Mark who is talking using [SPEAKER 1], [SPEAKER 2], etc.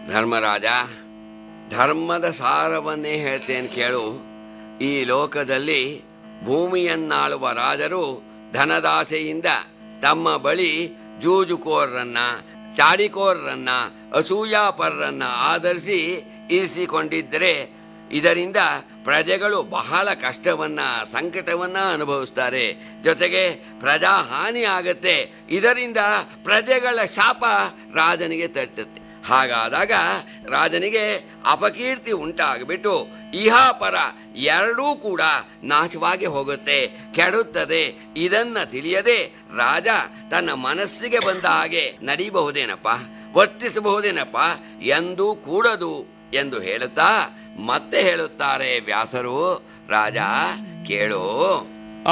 [SPEAKER 1] ಧರ್ಮರಾಜ ಧರ್ಮದ ಸಾರವನ್ನೇ ಹೇಳ್ತೇನೆ ಕೇಳು ಈ ಲೋಕದಲ್ಲಿ ಭೂಮಿಯನ್ನಾಳುವ ರಾಜರು ಧನದಾಸೆಯಿಂದ ತಮ್ಮ ಬಳಿ ಜೂಜುಕೋರರನ್ನ ಚಾಡಿಕೋರರನ್ನ ಅಸೂಯಾಪರರನ್ನ ಆಧರಿಸಿ ಇರಿಸಿಕೊಂಡಿದ್ದರೆ ಇದರಿಂದ ಪ್ರಜೆಗಳು ಬಹಳ ಕಷ್ಟವನ್ನ ಸಂಕಟವನ್ನ ಅನುಭವಿಸ್ತಾರೆ ಜೊತೆಗೆ ಪ್ರಜಾ ಹಾನಿ ಆಗತ್ತೆ ಇದರಿಂದ ಪ್ರಜೆಗಳ ಶಾಪ ರಾಜನಿಗೆ ತಟ್ಟುತ್ತೆ ಹಾಗಾದಾಗ ರಾಜನಿಗೆ ಅಪಕೀರ್ತಿ ಉಂಟಾಗಿಬಿಟ್ಟು ಇಹಾಪರ ಎರಡೂ ಕೂಡ ನಾಶವಾಗಿ ಹೋಗುತ್ತೆ ಕೆಡುತ್ತದೆ ಇದನ್ನ ತಿಳಿಯದೆ ರಾಜ ತನ್ನ ಮನಸ್ಸಿಗೆ ಬಂದ ಹಾಗೆ ನಡೀಬಹುದೇನಪ್ಪ ವರ್ತಿಸಬಹುದೇನಪ್ಪ ಎಂದು ಕೂಡದು ಎಂದು ಹೇಳುತ್ತಾ ಮತ್ತೆ ಹೇಳುತ್ತಾರೆ ವ್ಯಾಸರು ರಾಜ ಕೇಳು